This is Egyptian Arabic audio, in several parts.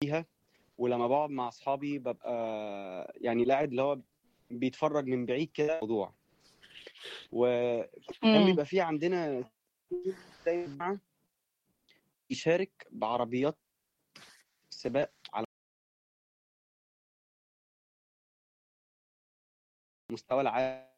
فيها ولما باقعد مع أصحابي بابقى يعني القاعد اللي هو بيتفرّج من بعيد كده الموضوع. وكان إمم. بيبقى في عندنا دايمًا يشارك بعربيات سباق على مستوى العالم.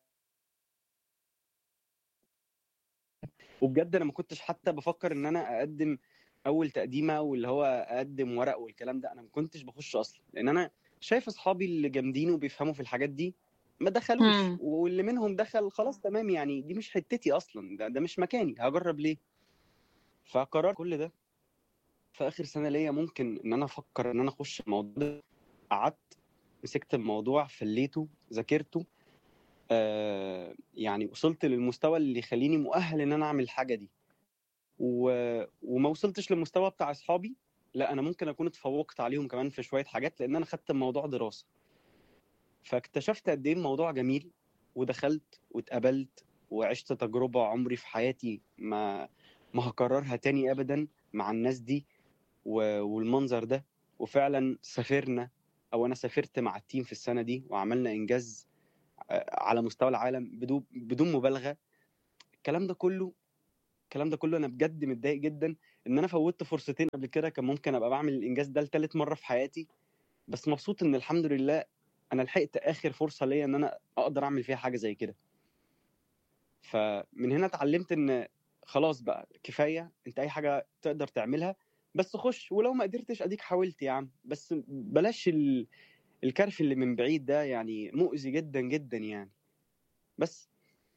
وبجد أنا ما كنتش حتى بافكّر إن أنا أقدّم أول تقديمة واللي هو أقدّم ورق والكلام ده، أنا ما كنتش باخُش أصلًا، لإن أنا شايف أصحابي اللي جامدين وبيفهموا في الحاجات دي ما دخلوش، إمم. واللي منهم دخل خلاص تمام يعني دي مش حتّتي أصلًا، ده ده مش مكاني، هاجرّب ليه؟ فقررت كل ده في آخر سَنة ليّا ممكن إن أنا أفكّر إن أنا أخُش الموضوع ده، قعدت مسكت الموضوع فلّيته، ذاكرته، آآ يعني وصلت للمستوى اللي يخلّيني مؤهَّل إن أنا أعمل الحاجة دي. و وما وصلتش للمستوى بتاع أصحابي، لأ أنا ممكن أكون اتفوّقت عليهم كمان في شوية حاجات، لإن أنا خدت الموضوع دراسة. فاكتشفت قد إيه الموضوع جميل، ودخلت واتقبلت وعِشت تجربة عمري في حياتي ما ما هاكرّرها تاني أبدًا مع الناس دي و والمنظر ده، وفعلًا سافرنا أو أنا سافرت مع الteam في السَنة دي وعملنا إنجاز آآ على مستوى العالم بدون بدون مبالغة. الكلام ده كُلّه الكلام ده كُلّه أنا بجد متضايق جدًا إن أنا فوّتّ فرصتين قبل كده كان ممكن أبقى باعمل الإنجاز ده لتالت مرّة في حياتي، بس مبسوط إن الحمد لله أنا لحقت آخر فرصة ليّا إن أنا أقدر أعمل فيها حاجة زي كده. فمن هنا اتعلّمت إن خلاص بقى كفاية، أنت أي حاجة تقدر تعملها، بس خُش ولو ما قدرتش أديك حاولت يا عم، بس بلاش ال الكرف اللي من بعيد ده يعني مؤذي جدًا، جدًا يعني. بس.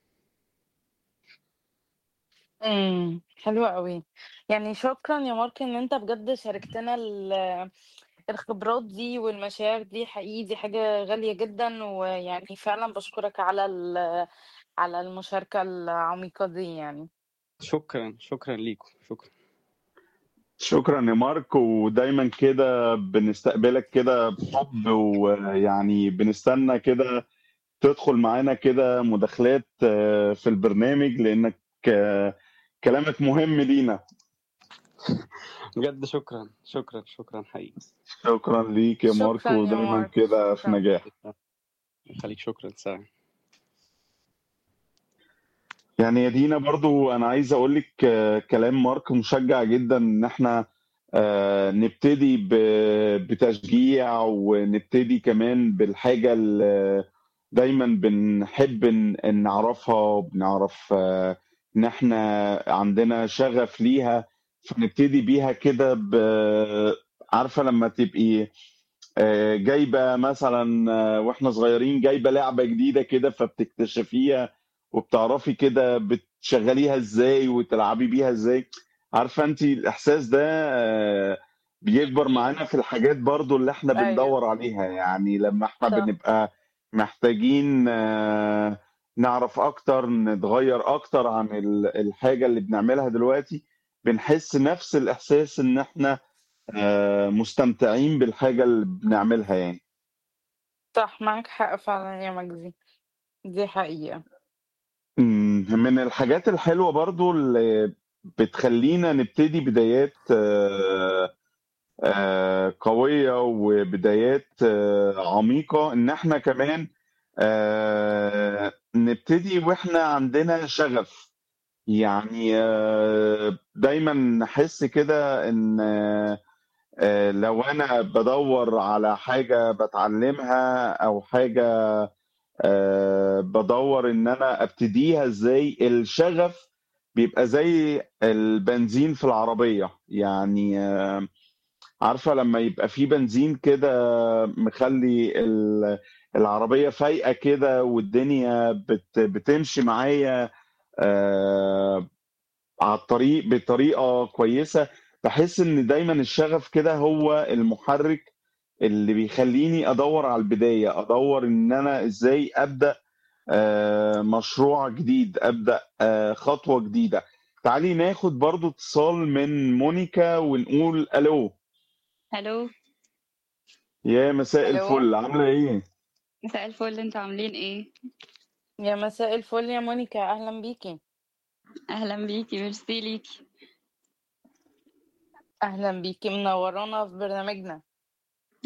إمم، حلو أوي. يعني شكرًا يا مارك إن أنت بجد شاركتنا ال الخبرات دي والمشاعر دي، حقيقي دي حاجة غالية جدًا، ويعني فعلًا باشكرك على ال على المشاركة العميقة دي يعني. شكرًا، شكرًا ليكم، شكرًا. شكرًا يا مارك، ودايمًا كده بنستقبلك كده بحُب، ويعني بنستنى كده تدخل معانا كده مداخلات في البرنامج، لإنك كلامك مهم لينا. بجد شكرًا، شكرًا، شكرًا حقيقي. شكرًا ليك يا مارك، شكرًا يا ودايمًا مارك، كده في شكرًا. نجاح. الله يخلّيك، شكرًا، سلام. يعني يا دينا برضه أنا عايز أقول لِك كلام مارك مشجّع جدًا إن إحنا آآ نبتدي ب بتشجيع، ونبتدي كمان بالحاجة اللي دايمًا بنحب ن نعرفها، وبنعرف إن إحنا عندنا شغف ليها، فنبتدي بيها كده ب عارفة لمّا تبقي آآ جايبة مثلًا وإحنا صغيرين جايبة لعبة جديدة كده فبتكتشفيها، وبتعرفي كده بتشغّليها إزاي وتلعبي بيها إزاي، عارفة أنتِ الإحساس ده بيكبر معانا في الحاجات برضه اللي إحنا أيوه. بندوّر عليها، يعني لمّا إحنا صح. بنبقى محتاجين نعرف أكتر، نتغيّر أكتر عن ال الحاجة اللي بنعملها دلوقتي، بنحس نفس الإحساس إن إحنا آآ مستمتعين بالحاجة اللي بنعملها يعني. صح، معاك حق فعلًا يا مجدي، دي حقيقة. إمم، من الحاجات الحلوة برضه اللي بتخلّينا نبتدي بدايات آآ قوية، وبدايات عميقة، إن إحنا كمان آآ نبتدي وإحنا عندنا شغف، يعني دايمًا نحس كده إن آآ لو أنا بادوّر على حاجة باتعلّمها أو حاجة آآ بادوّر إن أنا أبتديها إزاي، الشغف بيبقى زي البنزين في العربية، يعني عارفة لمّا يبقى في بنزين كده مخلّي ال العربية فايقة كده والدنيا بت بتمشي معايا آآ على الطريق بطريقة كويسة، باحس إن دايمًا الشغف كده هو المحرك اللي بيخلّيني أدوّر على البداية، أدوّر إن أنا إزاي أبدأ آآ مشروع جديد، أبدأ خطوة جديدة. تعالي ناخد برضه اتصال من مونيكا ونقول ألو. ألو. يا مساء ألو. الفل، عاملة إيه؟ مساء الفل، أنتم عاملين إيه؟ يا مساء الفل يا مونيكا، أهلًا بيكِ. أهلًا بيكِ، ميرسي ليكِ. أهلًا بيكِ، منوّرانا في برنامجنا.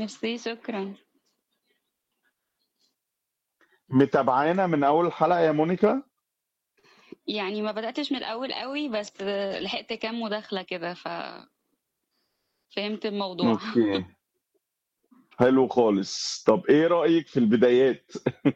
ميرسي شكرا متابعانا من اول حلقة يا مونيكا يعني ما بدأتش من الأول قوي بس لحقت كام مداخلة كده ف فهمت الموضوع اوكي حلو خالص طب ايه رأيك في البدايات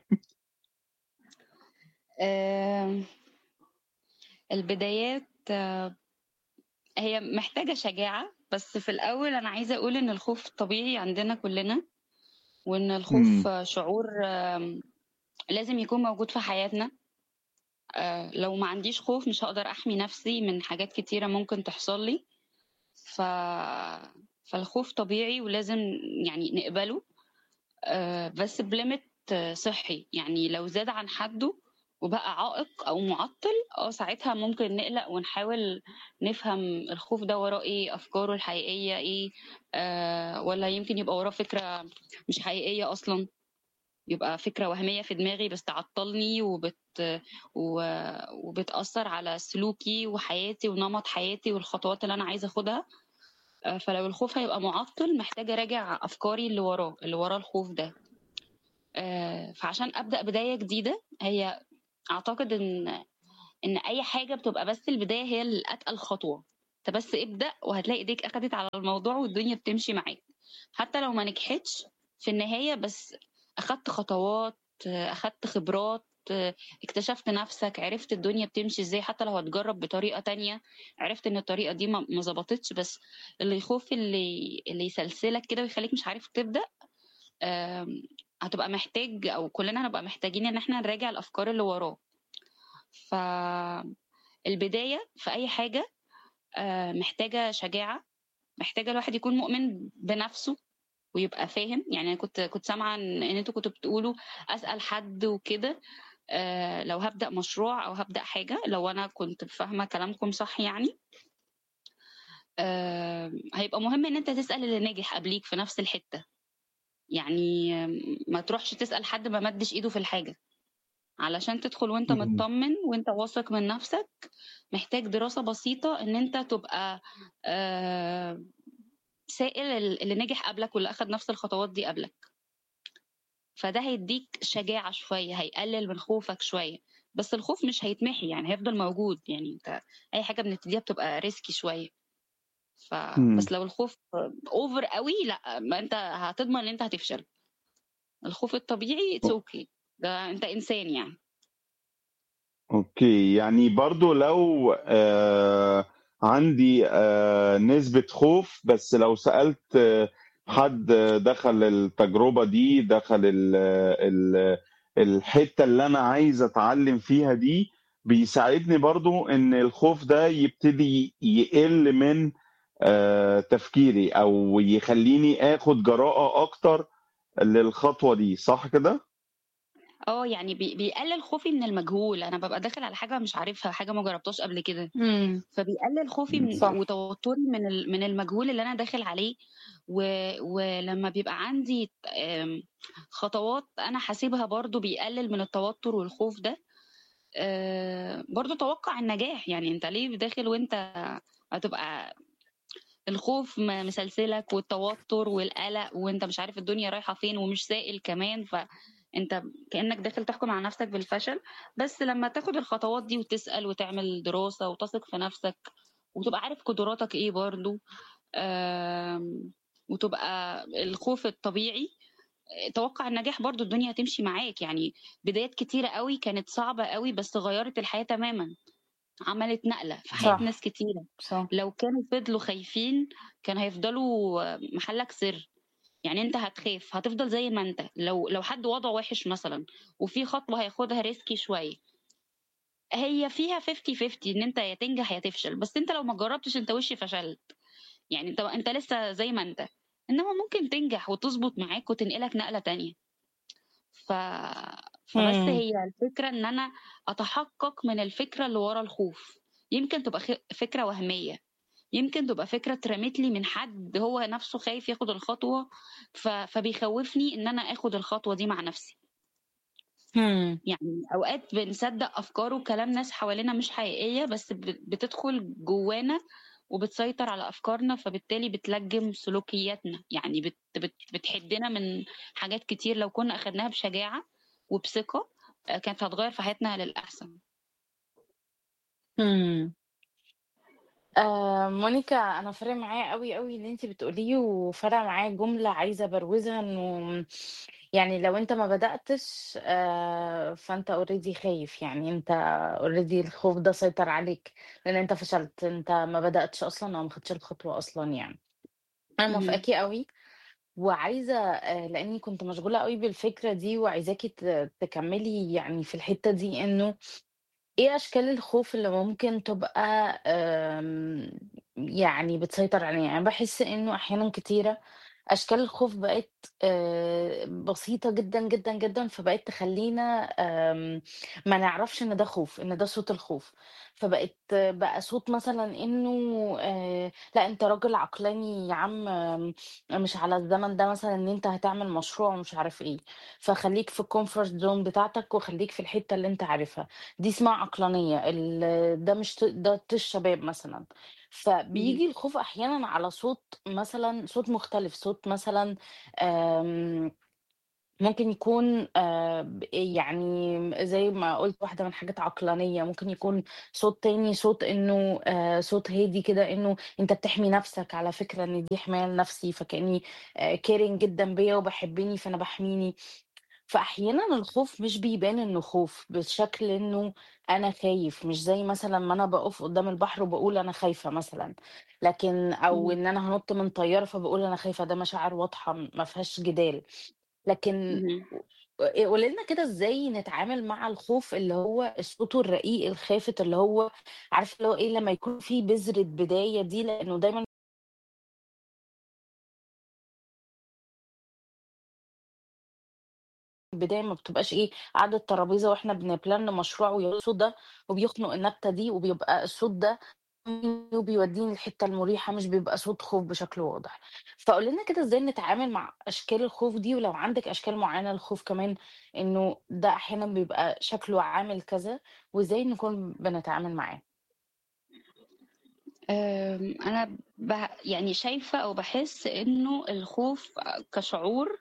آم، البدايات آه، هي محتاجة شجاعة بس في الأول أنا عايزة أقول إن الخوف طبيعي عندنا كلنا وإن الخوف امم آه، شعور آم، لازم يكون موجود في حياتنا آه، لو ما عنديش خوف مش هقدر أحمي نفسي من حاجات كتيرة ممكن تحصل لي ف... فالخوف طبيعي ولازم يعني نقبله آه، بس بليمت آه، صحي يعني لو زاد عن حده وبقى عائق او معطل اه ساعتها ممكن نقلق ونحاول نفهم الخوف ده وراه ايه افكاره الحقيقيه ايه آه ولا يمكن يبقى وراه فكره مش حقيقيه اصلا يبقى فكره وهميه في دماغي بس تعطلني وبت و... وبتاثر على سلوكي وحياتي ونمط حياتي والخطوات اللي انا عايزه اخدها آه، فلو الخوف هيبقى معطل محتاجه اراجع افكاري اللي وراه اللي ورا الخوف ده آه، فعشان ابدا بدايه جديده هي اعتقد ان ان اي حاجه بتبقى بس البدايه هي الاتقل خطوه انت بس ابدا وهتلاقي ايديك اخدت على الموضوع والدنيا بتمشي معاك حتى لو ما نجحتش في النهايه بس اخدت خطوات آه، اخدت خبرات آه، اكتشفت نفسك عرفت الدنيا بتمشي ازاي حتى لو هتجرب بطريقه تانية عرفت ان الطريقه دي ما ما ظبطتش بس اللي يخوف اللي اللي يسلسلك كده ويخليك مش عارف تبدا آم، هتبقى محتاج او كلنا هنبقى محتاجين ان احنا نراجع الافكار اللي وراه فالبدايه في اي حاجه آه، محتاجه شجاعه محتاجه الواحد يكون مؤمن بنفسه ويبقى فاهم يعني انا كنت كنت سامعه ان إن انتوا كنتوا بتقولوا اسال حد وكده آه، لو هبدا مشروع او هبدا حاجه لو انا كنت فاهمه كلامكم صح يعني آه، هيبقى مهم ان انت تسال اللي ناجح قبليك في نفس الحته يعني ما تروحش تسال حد ما مدش ايده في الحاجه علشان تدخل وانت مم. مطمن وانت واثق من نفسك محتاج دراسة بسيطة ان انت تبقى آه، سائل اللي نجح قبلك واللي اخد نفس الخطوات دي قبلك فده هيديك شجاعة شوية هيقلل من خوفك شوية بس الخوف مش هيتمحي يعني هيفضل موجود يعني انت اي حاجة بنبتديها بتبقى ريسكي شوية مم. فبس لو الخوف اوفر قوي لا ما انت هتضمن ان انت هتفشل الخوف الطبيعي اتس اوكي ده انت انسان يعني اوكي يعني برضو لو آه عندي آه نسبة خوف بس لو سألت آه حد دخل التجربة دي دخل ال ال الحتة اللي أنا عايز أتعلم فيها دي بيساعدني برضو إن الخوف ده يبتدي يقل من آه تفكيري أو يخليني آخد جراءة أكتر للخطوة دي صح كده؟ اه يعني بي- بيقلل خوفي من المجهول انا ببقى داخل على حاجه مش عارفها حاجه ما جربتهاش قبل كده امم فبيقلل خوفي من صح وتوتري من ال- من المجهول اللي انا داخل عليه و... ولما بيبقى عندي آم، خطوات انا حاسبها برضو بيقلل من التوتر والخوف ده آه، برضو توقع النجاح يعني انت ليه داخل وانت هتبقى الخوف م- مسلسلك والتوتر والقلق وانت مش عارف الدنيا رايحة فين ومش سائل كمان فانت كأنك داخل تحكم على نفسك بالفشل بس لما تاخد الخطوات دي وتسأل وتعمل دراسة وتثق في نفسك وتبقى عارف قدراتك ايه برضو آم، وتبقى الخوف الطبيعي توقع النجاح برضو الدنيا هتمشي معاك يعني بدايات كتيرة قوي كانت صعبة قوي بس غيرت الحياة تماما عملت نقلة في حياة صح ناس كتيرة صح لو كانوا فضلوا خايفين كان هيفضلوا محلك سر يعني انت هتخاف هتفضل زي ما انت لو لو حد وضعه وحش مثلا وفي خطوة هياخدها ريسكي شوية هي فيها 50 50 ان انت يا تنجح يا تفشل بس انت لو ما جربتش انت وش فشلت يعني انت انت لسه زي ما انت انما ممكن تنجح وتظبط معاك وتنقلك نقلة تانية ف... فبس امم هي الفكرة ان انا اتحقق من الفكرة اللي ورا الخوف يمكن تبقى خ... فكرة وهمية يمكن تبقى فكرة اترمت لي من حد هو نفسه خايف ياخد الخطوة ف... فبيخوفني ان انا اخد الخطوة دي مع نفسي امم يعني اوقات بنصدق افكار وكلام ناس حوالينا مش حقيقية بس ب... بتدخل جوانا وبتسيطر على افكارنا فبالتالي بتلجم سلوكياتنا يعني بت بت بتحدنا من حاجات كتير لو كنا اخدناها بشجاعه وبثقه آه، كانت هتغير في حياتنا للاحسن إمم. آآ مونيكا أنا فارق معايا أوي، أوي اللي أنتِ بتقوليه، وفارقة معايا جملة عايزة أبروزها إنه يعني لو أنت ما بدأتش آآ فأنت already خايف، يعني أنت already الخوف ده سيطر عليك، لإن أنت فشلت، أنت ما بدأتش أصلًا أو ما خدتش الخطوة أصلًا يعني. أنا اهم. موافقاكِ أوي، وعايزة آآ لإني كنت مشغولة أوي بالفكرة دي وعايزاكِ ت تكمّلي يعني في الحتّة دي إنه إيه أشكال الخوف اللي ممكن تبقى آمم، يعني بتسيطر علينا؟ يعني باحس إنه أحيانًا كتيرة أشكال الخوف بقت آآ، بسيطة جدًا، جدًا، جدًا، فبقت تخلّينا آمم، ما نعرفش إن ده خوف، إن ده صوت الخوف، فبقت بقى صوت مثلًا إنه آآ، لأ أنت راجل عقلاني يا عم آمم، مش على الزمن ده مثلًا إن أنت هتعمل مشروع ومش عارف إيه، فخلّيك في الcomfort zone بتاعتك وخلّيك في الحتّة اللي أنت عارفها. دي اسمها عقلانية، ال ده مش ط ده طيش شباب مثلًا، اهم. فبييجي الخوف أحيانًا على صوت مثلًا صوت مختلف، صوت مثلًا آمم، ممكن يكون آآ، ب يعني زي ما قُلت واحدة من الحاجات عقلانية، ممكن يكون صوت تاني صوت إنه آآ، صوت هادي كده إنه أنت بتحمي نفسك على فكرة إن دي حماية لنفسي، فكأني آآ، caring جدًا بيّا وباحبني فأنا باحميني. فأحيانًا الخوف مش بيبان إنه خوف، بشكل إنه أنا خايف، مش زي مثلًا ما أنا باقف قدّام البحر وباقول أنا خايفة مثلًا، لكن أو إمم. إن أنا هانُط من طيارة فباقول أنا خايفة، ده مشاعر واضحة ما فيهاش جدال، لكن اهم. آآ قولي لنا كده إزاي نتعامل مع الخوف اللي هو الصوت الرقيق الخافت اللي هو عارف اللي هو إيه، لمّا يكون في بذرة بداية دي، لإنه دايمًا البداية ما بتبقاش إيه، قعدة ترابيزة وإحنا بنبلان مشروع والصوت ده وبيخنق النبتة دي، وبيبقى الصوت ده وبيوديني للحتة المريحة، مش بيبقى صوت خوف بشكل واضح. فقولي لنا كده إزاي نتعامل مع أشكال الخوف دي، ولو عندِك أشكال معينة للخوف كمان، إنه ده أحيانًا بيبقى شكله عامل كذا، وإزاي نكون بنتعامل معاه؟ آمم، أنا ب يعني شايفة أو باحس إنه الخوف كشعور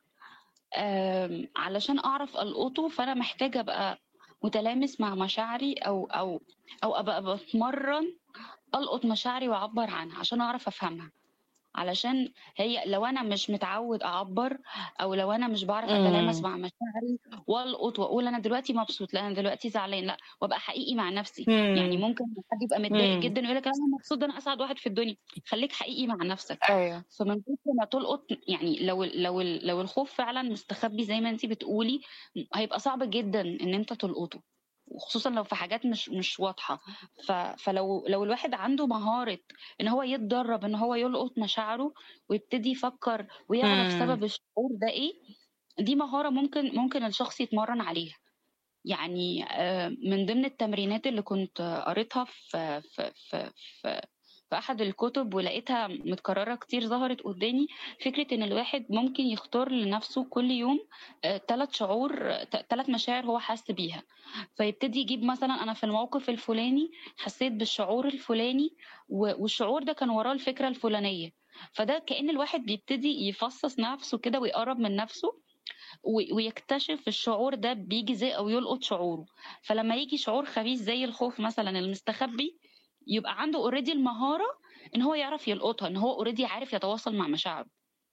آمم، علشان أعرف ألقطه، فأنا محتاجة أبقى متلامس مع مشاعري أو أو أو أبقى باتمرّن ألقط مشاعري وأعبّر عنها عشان أعرف أفهمها. علشان هي لو أنا مش متعوّد أعبّر أو لو أنا مش باعرف أتلامس إمم. مع مشاعري والقط وأقول أنا دلوقتي مبسوط، لا أنا دلوقتي زعلان، لأ، وأبقى حقيقي مع نفسي، يعني إمم، ممكن حد يبقى متضايق إمم، جدًا ويقول لك أنا مبسوط ده أنا أسعد واحد في الدنيا، خلّيك حقيقي مع نفسك، أيوه، فمن كتر ما تلقط يعني لو ال لو ال لو الخوف فعلًا مستخبي زي ما أنتِ بتقولي، هيبقى صعب جدًا إن أنت تلقطه، وخصوصًا لو في حاجات مش مش واضحة، ف فلو لو الواحد عنده مهارة إن هو يتدرّب إن هو يلقط مشاعره ويبتدي يفكّر ويعرف إمم، سبب الشعور ده إيه، دي مهارة ممكن ممكن الشخص يتمرّن عليها. يعني آآ من ضمن التمرينات اللي كنت قريتها في في في في في أحد الكُتب ولقيتها متكرّرة كتير ظهرت قُدّامي، فكرة إن الواحد ممكن يختار لنَفْسه كل يوم آآ 3 شعور ت 3 مشاعر هو حَس بيها، فيبتدي يجيب مثلًا أنا في الموقف الفُلاني حسّيت بالشعور الفُلاني و والشعور ده كان وراه الفكرة الفُلانية، فده كإن الواحد بيبتدي يفصّص نَفْسه كده ويقرّب من نَفْسه و ويكتشف الشعور ده بييجي إزاي أو يلقط شعوره، فلمّا ييجي شعور خبيث زي الخوف مثلًا المستخبي، يبقى عنده already المهارة إن هو يعرف يلقطها، إن هو already عارف يتواصل مع مشاعره.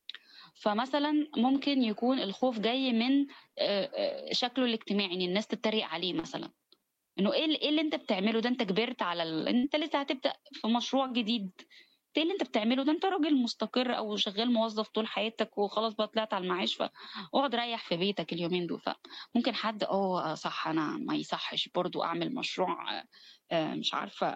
فمثلًا ممكن يكون الخوف جاي من آآ آآ شكله الاجتماعي، إن الناس تتريق عليه مثلًا، إنه إيه ال إيه اللي أنت بتعمله ده أنت كبرت على ال أنت لسه هتبدأ في مشروع جديد، أنت إيه اللي أنت بتعمله ده أنت راجل مستقر أو شغال موظف طول حياتك وخلاص بقى طلعت على المعاش، فاقعد ريّح في بيتك اليومين دول، فممكن حد آه صح أنا ما يصحّش برضه أعمل مشروع آآ مش عارفة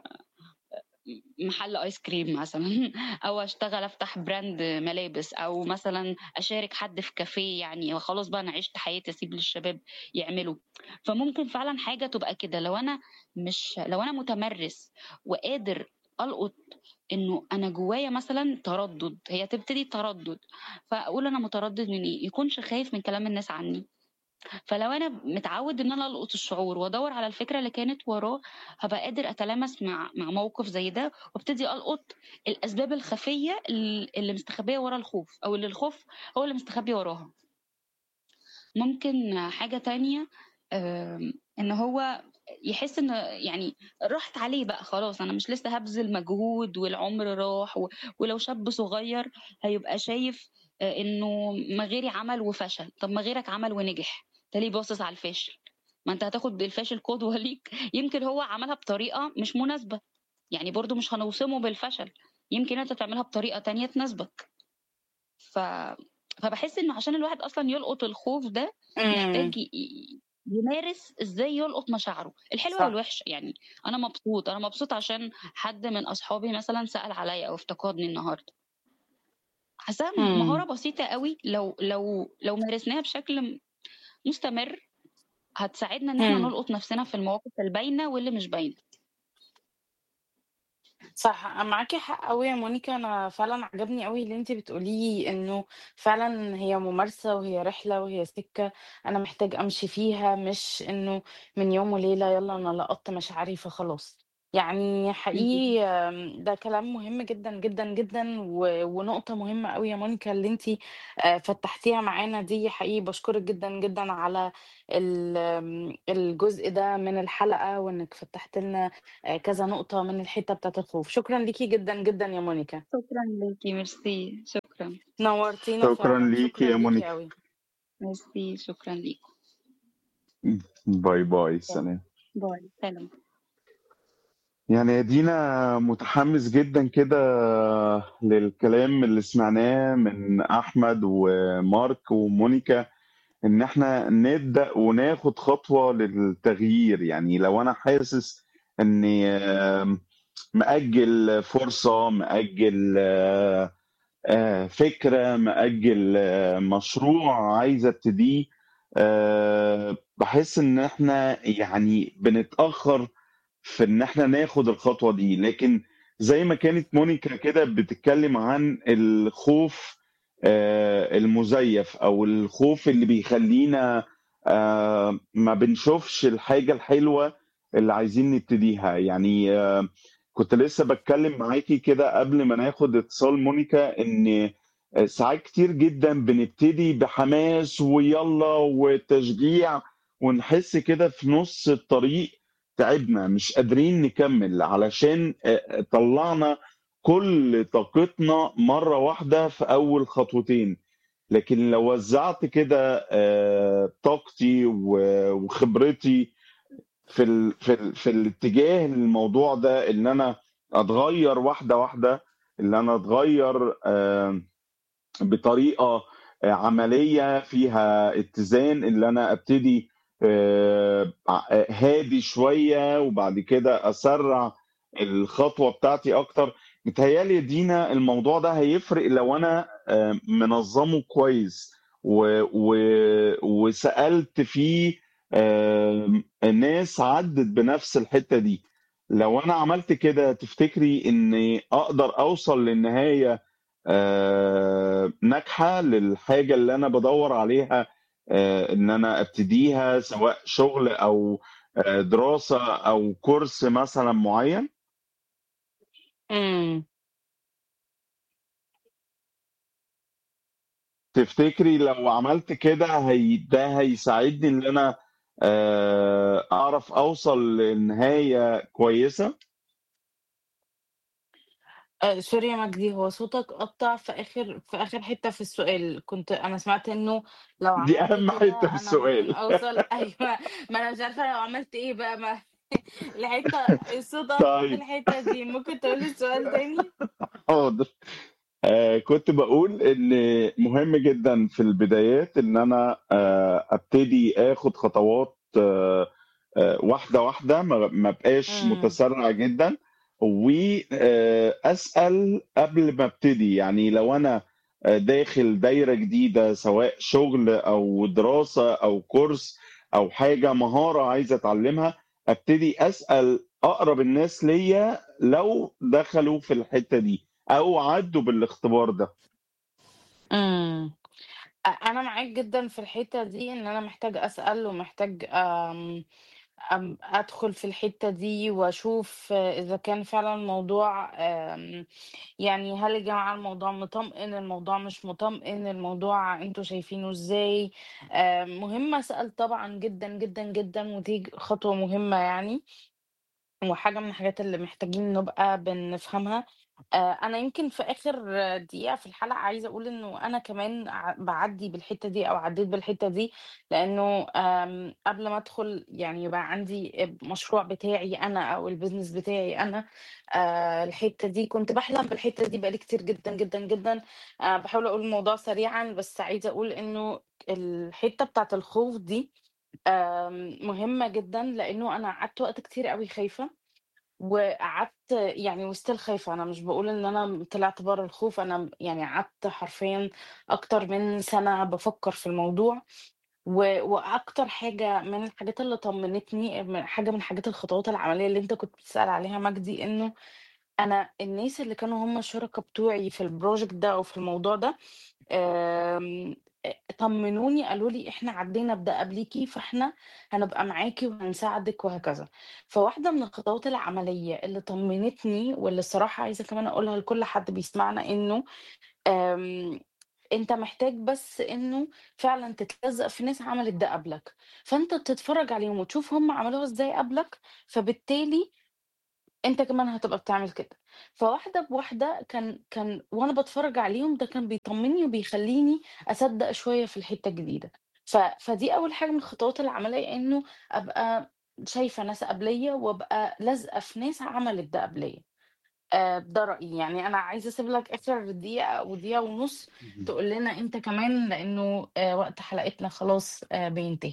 محل آيس كريم مثلًا أو أشتغل أفتح براند ملابس أو مثلًا أشارك حد في كافيه يعني خلاص بقى أنا عِشت حياتي أسيب للشباب يعملوا. فممكن فعلًا حاجة تبقى كده، لو أنا مش لو أنا متمرِّس وقادر ألقط إنه أنا جوايا مثلًا تردُّد، هي تبتدي تردُّد، فأقول أنا متردِّد من إيه، يكونش خايف من كلام الناس عني. فلو أنا متعود إن أنا ألقط الشعور وأدوّر على الفكرة اللي كانت وراه، هابقى قادر أتلامس مع مع موقف زي ده، وابتدي ألقط الأسباب الخفية ال اللي مستخبية ورا الخوف، أو اللي الخوف هو اللي مستخبي وراها. ممكن حاجة تانية آمم، إن هو يحس إن يعني راحت عليه بقى خلاص، أنا مش لسه هابذل مجهود والعمر راح، و ولو شاب صغير هيبقى شايف آآ إنه ما غيري عمل وفشل، طب ما غيرك عمل ونجح، أنت ليه باصص على الفاشل؟ ما أنت هتاخد الفاشل قدوة ليك، يمكن هو عملها بطريقة مش مناسبة، يعني برضه مش هنوصمه بالفشل، يمكن أنت تعملها بطريقة تانية تناسبك. ف فباحس إنه عشان الواحد أصلًا يلقط الخوف ده، إمم. محتاج ي ي يمارس إزاي يلقط مشاعره، الحلوة صح. والوحشة، يعني أنا مبسوط، أنا مبسوط عشان حد من أصحابي مثلًا سأل عليَّ أو افتقدني النهارده. حاساها إمم. مهارة بسيطة أوي لو لو لو مارسناها بشكل م مستمر، هتساعدنا إن إحنا إمم. نلقط نفسنا في المواقف الباينة واللي مش باينة. صح، معاكِ حق أوي يا مونيكا، أنا فعلًا عجبني أوي اللي أنتِ بتقوليه، إنه فعلًا هي ممارسة وهي رحلة وهي سكة أنا محتاج أمشي فيها، مش إنه من يوم وليلة يالّا أنا لقطت مشاعري فخلاص. يعني اهم. حقيقي آمم، ده كلام مهم جدًا، جدًا، جدًا، و ونقطة مهمة أوي يا مونيكا اللي أنتِ آآ، فتحتيها معانا دي، حقيقي باشكرِك جدًا، جدًا على ال آمم، الجزء ده من الحلقة، وإنِك فتحتِ لنا آآ، كذا نقطة من الحتة بتاعة الخوف. شكرًا ليكِ جدًا، جدًا يا مونيكا. شكرًا ليكِ، ميرسي، شكرًا. نورتينا شكرًا فعلًا، ليكِ شكرًا يا ليكِ مونيكا. أوي. ميرسي، شكرًا ليكم. باي، باي، باي، سلام. باي، سلام. يعني يا دينا متحمس جدًا كده للكلام اللي سمعناه من أحمد ومارك ومونيكا، إن إحنا نبدأ وناخد خطوة للتغيير، يعني لو أنا حاسس إني آمم، مأجل فرصة، مأجل آآ، فكرة، مأجل مشروع عايز أبتديه، آآ، باحس إن إحنا يعني بنتأخر في إن إحنا ناخد الخطوة دي، لكن زي ما كانت مونيكا كده بتتكلم عن الخوف آآ، المزيف أو الخوف اللي بيخلّينا آآ، ما بنشوفش الحاجة الحلوة اللي عايزين نبتديها، يعني كنت لسه باتكلم معاكِ كده قبل ما ناخد اتصال مونيكا، إن ساعات كتير جدًا بنبتدي بحماس ويالّا وتشجيع، ونحس كده في نُص الطريق تعبنا، مش قادرين نكمّل، علشان آآ، طلّعنا كل طاقتنا مرّة واحدة في أول خطوتين، لكن لو وزّعت كده آآ، طاقتي و وخبرتي في ال في ال في الاتجاه الموضوع ده، إن أنا أتغيّر واحدة، واحدة، إن أنا أتغيّر آمم، بطريقة آآ، عملية فيها اتزان، إن أنا أبتدي آآ، ع هادي شوية وبعد كده أسرّع الخطوة بتاعتي أكتر، متهيأ لي يا دينا الموضوع ده هيفرق لو أنا آآ، منظّمه كويس و و وسألت فيه آمم، ناس عدِّت بنفس الحتّة دي، لو أنا عملت كده تفتكري إني أقدر أوصل لنهاية آآ، ناجحة للحاجة اللي أنا بادوّر عليها آآ، إن أنا أبتديها سواء شغل أو آآ، دراسة أو كورس مثلًا معيّن؟ إمم. تفتكري لو عملت كده هي ده هيساعدني إن أنا آآ، أعرف أوصل لنهاية كويسة؟ آآ sorry يا مجدي، هو صوتك قطّع في آخر في آخر حتّة في السؤال، كنت أنا سمعت إنه لو دي عملت أهم كده حتّة في أنا ممكن السؤال. أوصل أيوه، ما أنا مش عارفة لو عملت إيه بقى ما الحتّة الصوت قطّع في طيب. الحتّة دي، ممكن تقول لي السؤال تاني؟ حاضر. آآ، كنت باقول إن مهم جدًا في البدايات إن أنا آآ، أبتدي آخد خطوات آآ، واحدة، واحدة، ما ما أبقاش إمم. متسرع جدًا، و آآ، أسأل قبل ما أبتدي، يعني لو أنا آآ، داخل دايرة جديدة سواء شغل أو دراسة أو كورس أو حاجة مهارة عايز أتعلمها، أبتدي أسأل أقرب الناس ليّا لو دخلوا في الحتّة دي أو عدّوا بالاختبار ده. إمم. أ أنا معاك جدًا في الحتّة دي، إن أنا محتاج أسأل ومحتاج آمم، آمم، أدخل في الحتّة دي وأشوف إذا كان فعلًا الموضوع آمم، يعني هل يا جماعة الموضوع مطمئن، الموضوع مش مطمئن، الموضوع أنتم شايفينه إزاي؟ آآ، مهم أسأل طبعًا جدًا، جدًا، جدًا، ودي ج خطوة مهمة يعني. وحاجة من الحاجات اللي محتاجين نبقى بنفهمها. آآ، أنا يمكن في آخر دقيقة في الحلقة عايزة أقول إنه أنا كمان ع باعدّي بالحتّة دي أو عدّيت بالحتّة دي، لإنه آمم، قبل ما أدخل يعني يبقى عندي آآ، مشروع بتاعي أنا أو الbusiness بتاعي أنا، آآ، الحتّة دي كنت باحلم بالحتّة دي بقى لي كتير جدًا، جدًا، جدًا. آآ، باحاول أقول الموضوع سريعًا، بس عايزة أقول إنه الحتّة بتاعة الخوف دي آمم، مهمة جدًا، لإنه أنا قعدت وقت كتير أوي خايفة، وقعدت يعني وstill خايفة، أنا مش باقول إن أنا طلعت برّه الخوف، أنا م يعني قعدت حرفيًا أكتر من سَنة بافكّر في الموضوع، و وأكتر حاجة من الحاجات اللي طمّنتني م حاجة من حاجات الخطوات العملية اللي أنت كنت بتسأل عليها مجدي، إنه أنا الناس اللي كانوا هم الشركا بتوعي في الproject ده أو في الموضوع ده، آمم، أ طمّنوني قالوا لي: "إحنا عدّينا بده قبليكِ، فإحنا هنبقى معاكِ وهنساعدِك." وهكذا. فواحدة من الخطوات العملية اللي طمّنتني واللي الصراحة عايزة كمان أقولها لكل حد بيسمعنا، إنه آمم، أنت محتاج بس إنه فعلًا تتلزّق في ناس عملت ده قبلك، فأنت تتفرّج عليهم وتشوف هم عملوها إزاي قبلك، فبالتالي أنت كمان هتبقى بتعمل كده. فواحدة بواحدة كان كان وأنا باتفرّج عليهم ده كان بيطمّني وبيخلّيني أصدّق شوية في الحتّة الجديدة. ف فدي أول حاجة من الخطوات العملية، إنه أبقى شايفة ناس قبليّا وأبقى لازقة في ناس عملت ده قبليّا. آآ، ده رأيي، يعني أنا عايزة أسيب لك آخر دقيقة أو دقيقة ونُص اهم. تقول لنا أنت كمان، لإنه آآ، وقت حلقتنا خلاص آآ، بينتهي.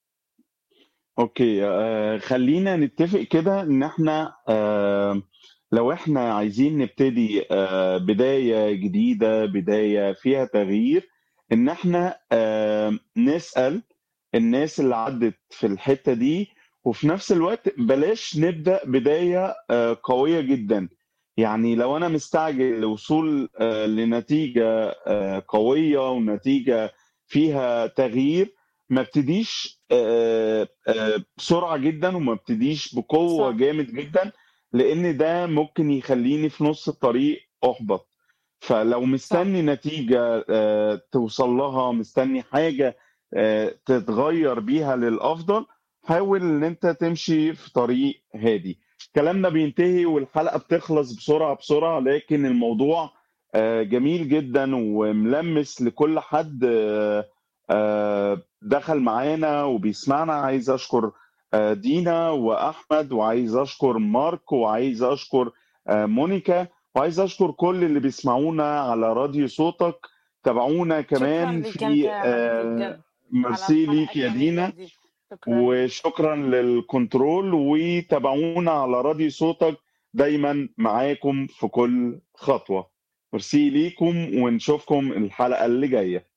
أوكي، آآ، خلّينا نتّفق كده إن إحنا آآ، لو إحنا عايزين نبتدي آآ، بداية جديدة، بداية فيها تغيير، إن إحنا آآ، نسأل الناس اللي عدِّت في الحتّة دي، وفي نفس الوقت بلاش نبدأ بداية آآ، قوية جدًا. يعني لو أنا مستعجل لوصول آآ، لنتيجة آآ، قوية ونتيجة فيها تغيير، ما ابتديش آآ، آآ، بسرعة جدًا وما ابتديش بقوة صح. جامد جدًا، لإن ده ممكن يخلّيني في نُص الطريق أُحبط. فلو صح. مستني نتيجة آآ، توصل لها، مستني حاجة آآ، تتغيّر بيها للأفضل، حاول إن أنت تمشي في طريق هادي. كلامنا بينتهي والحلقة بتخلص بسرعة، بسرعة، لكن الموضوع آآ، جميل جدًا وملمّس لكل حد آآ، دخل معانا وبيسمعنا. عايز أشكر آآ، دينا وأحمد وعايز أشكر مارك وعايز أشكر آآ، مونيكا وعايز أشكر كل اللي بيسمعونا على راديو صوتك. تابعونا شكرًا كمان ليك أنت في يا مجدي آآ، بجد، على ميرسي الحلقة ليك يا الجميلة دينا، دي. شكرًا ليك. وشكرًا للكنترول، وتابعونا على راديو صوتك دايمًا معاكم في كل خطوة. ميرسي ليكم ونشوفكم الحلقة اللي جاية.